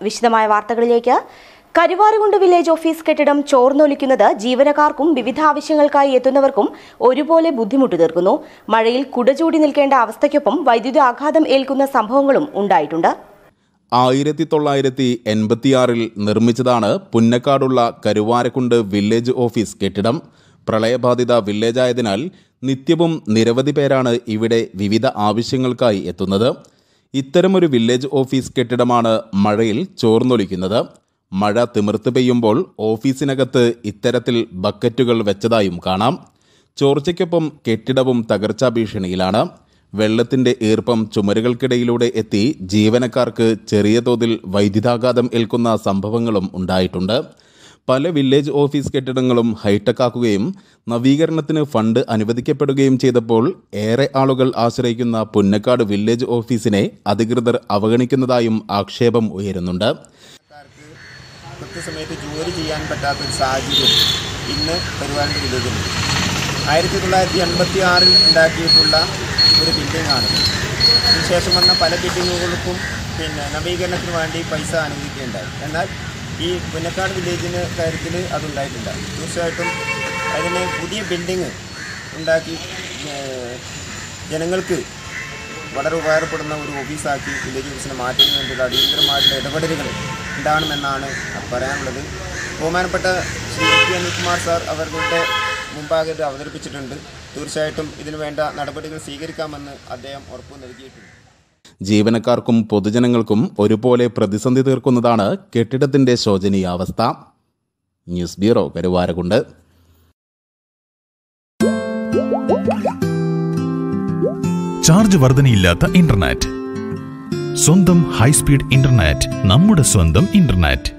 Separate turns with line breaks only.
വിശദമായ വാർത്തകളിലേക്ക് Karuvarakundu village office കെട്ടിടം ചോർന്നൊലിക്കുന്നത് ജീവനക്കാർക്കും വിവിധ ആവശ്യങ്ങൾക്കായി എത്തുന്നവർക്കും ഒരുപോലെ ബുദ്ധിമുട്ട് തീർക്കുന്നു മഴയിൽ കുടചൂടി നിൽക്കേണ്ട അവസ്ഥയ്ക്കൊപ്പം വൈദ്യുതി ആഘാതം ഏൽക്കുന്ന സംഭവങ്ങളും ഉണ്ടായിട്ടുണ്ട്
ആയിരത്തി തൊള്ളായിരത്തി എൺപത്തിയാറിൽ നിർമ്മിച്ചതാണ് പുന്നക്കാടുള്ള കരുവാരക്കുണ്ട് വില്ലേജ് ഓഫീസ് കെട്ടിടം പ്രളയബാധിത വില്ലേജായതിനാൽ നിത്യവും നിരവധി പേരാണ് ഇവിടെ വിവിധ ആവശ്യങ്ങൾക്കായി എത്തുന്നത് ഇത്തരമൊരു വില്ലേജ് ഓഫീസ് കെട്ടിടമാണ് മഴയിൽ ചോർന്നൊലിക്കുന്നത് മഴ തിമിർത്ത് പെയ്യുമ്പോൾ ഓഫീസിനകത്ത് ഇത്തരത്തിൽ ബക്കറ്റുകൾ വെച്ചതായും കാണാം ചോർച്ചയ്ക്കൊപ്പം കെട്ടിടവും തകർച്ചാ ഭീഷണിയിലാണ് വെള്ളത്തിന്റെ ഈർപ്പം ചുമരുകൾക്കിടയിലൂടെ എത്തി ജീവനക്കാർക്ക് ചെറിയ തോതിൽ വൈദ്യുതാഘാതം ഏൽക്കുന്ന സംഭവങ്ങളും ഉണ്ടായിട്ടുണ്ട് പല വില്ലേജ് ഓഫീസ് കെട്ടിടങ്ങളും ഹൈടെക് ആക്കുകയും നവീകരണത്തിന് ഫണ്ട് അനുവദിക്കപ്പെടുകയും ചെയ്തപ്പോൾ ഏറെ ആളുകൾ ആശ്രയിക്കുന്ന പുന്നക്കാട് വില്ലേജ് ഓഫീസിനെ അധികൃതർ അവഗണിക്കുന്നതായും ആക്ഷേപം ഉയരുന്നുണ്ട്
കൃത്യസമയത്ത് ജോലി ചെയ്യാൻ പറ്റാത്തൊരു സാഹചര്യം ഇന്ന് കരുവാരൻ്റെ വില്ലേജിലുണ്ട് ആയിരത്തി തൊള്ളായിരത്തി എൺപത്തി ആറിൽ ഉണ്ടാക്കിയിട്ടുള്ള ഒരു ബിൽഡിംഗ് ആണ് അതിനുശേഷം വന്ന പല ബിൽഡിങ്ങുകൾക്കും പിന്നെ നവീകരണത്തിന് വേണ്ടി പൈസ അനുവദിക്കുകയുണ്ടായി എന്നാൽ ഈ പുന്നക്കാട് വില്ലേജിന് കാര്യത്തിൽ അതുണ്ടായിട്ടില്ല തീർച്ചയായിട്ടും അതിന് പുതിയ ബിൽഡിങ് ഉണ്ടാക്കി ഏഹ്, ജനങ്ങൾക്ക് വളരെ ഉപകാരപ്പെടുന്ന ഒരു ഓഫീസാക്കി വില്ലേജ് ഓഫീസിനെ മാറ്റുന്നതിന് വേണ്ടിയുള്ള അടിയന്തരമായിട്ടുള്ള ഇടപെടലുകൾ ഉണ്ടാകണമെന്നാണ് പറയാനുള്ളത് ബഹുമാനപ്പെട്ട ശ്രീ പി അനിൽകുമാർ സാർ അവരുടെ മുമ്പാകെ ഇത് അവതരിപ്പിച്ചിട്ടുണ്ട് തീർച്ചയായിട്ടും ഇതിനു വേണ്ട നടപടികൾ സ്വീകരിക്കാമെന്ന് അദ്ദേഹം ഉറപ്പു നൽകിയിട്ടുണ്ട്
ജീവനക്കാർക്കും പൊതുജനങ്ങൾക്കും ഒരുപോലെ പ്രതിസന്ധി തീർക്കുന്നതാണ് കെട്ടിടത്തിന്റെ ശോചനീയാവസ്ഥ ന്യൂസ് ബ്യൂറോ കരുവാരകുണ്ട്
ചാർജ് വർധനയില്ലാത്ത ഇന്റർനെറ്റ് സ്വന്തം ഹൈസ്പീഡ് ഇന്റർനെറ്റ് നമ്മുടെ സ്വന്തം ഇന്റർനെറ്റ്